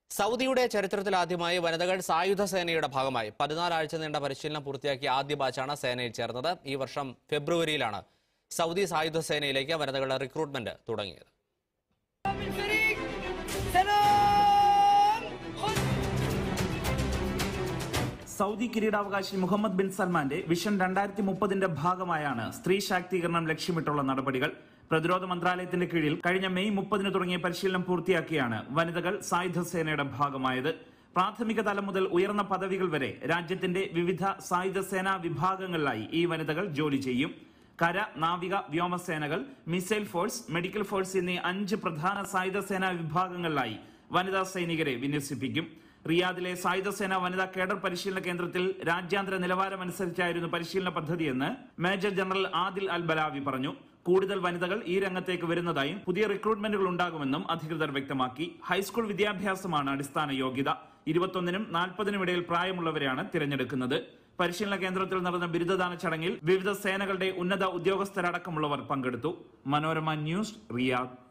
സൗദിയുടെ ചരിത്രത്തിൽ ആദ്യമായി വനിതകൾ സായുധ സേനയുടെ ഭാഗമായി പതിനാലാഴ്ച നീണ്ട പരിശീലനം പൂർത്തിയാക്കിയ ആദ്യ ബാച്ചാണ് സേനയിൽ ചേർന്നത് ഈ വർഷം ഫെബ്രുവരിയിലാണ് സൗദി സായുധ സേനയിലേക്ക് വനിതകളുടെ റിക്രൂട്ട്മെന്റ് തുടങ്ങിയത് بالفريق سلام خذ സൗദി കിരീടാവകാശി മുഹമ്മദ് ബിൻ സൽമാന്റെ വിഷൻ രണ്ടായിരത്തി മുപ്പതിന്റെ ഭാഗമായാണ് സ്ത്രീ ശാക്തീകരണം ലക്ഷ്യമിട്ടുള്ള നടപടികൾ പ്രതിരോധ മന്ത്രാലയത്തിന്റെ കീഴിൽ കഴിഞ്ഞ മെയ് മുപ്പതിന് തുടങ്ങിയ പരിശീലനം പൂർത്തിയാക്കിയാണ് വനിതകൾ സായുധ സേനയുടെ ഭാഗമായത് പ്രാഥമിക തലം മുതൽ ഉയർന്ന പദവികൾ വരെ രാജ്യത്തിന്റെ വിവിധ സായുധ സേനാ വിഭാഗങ്ങളിലായി ഈ വനിതകൾ ജോലി ചെയ്യും കര നാവിക വ്യോമസേനകൾ മിസൈൽ ഫോഴ്സ് മെഡിക്കൽ ഫോഴ്സ് എന്നീ അഞ്ച് പ്രധാന സായുധ സേനാ വിഭാഗങ്ങളിലായി വനിതാ സൈനികരെ വിന്യസിപ്പിക്കും റിയാദിലെ സായുധ സേന വനിതാ കേഡർ പരിശീലന കേന്ദ്രത്തിൽ രാജ്യാന്തര നിലവാരമനുസരിച്ചായിരുന്നു പരിശീലന പദ്ധതിയെന്ന് major general Adil Al Balawi പറഞ്ഞു കൂടുതൽ വനിതകൾ ഈ രംഗത്തേക്ക് വരുന്നതായും പുതിയ റിക്രൂട്ട്മെന്റുകൾ ഉണ്ടാകുമെന്നും അധികൃതർ വ്യക്തമാക്കി ഹൈസ്കൂൾ വിദ്യാഭ്യാസമാണ് അടിസ്ഥാന യോഗ്യത ഇരുപത്തൊന്നിനും നാൽപ്പതിനും ഇടയിൽ പ്രായമുള്ളവരെയാണ് തിരഞ്ഞെടുക്കുന്നത് പരിശീലന കേന്ദ്രത്തിൽ നടന്ന ബിരുദദാന ചടങ്ങിൽ വിവിധ സേനകളുടെ ഉന്നത ഉദ്യോഗസ്ഥരടക്കമുള്ളവർ പങ്കെടുത്തു മനോരമ ന്യൂസ് റിയാദ്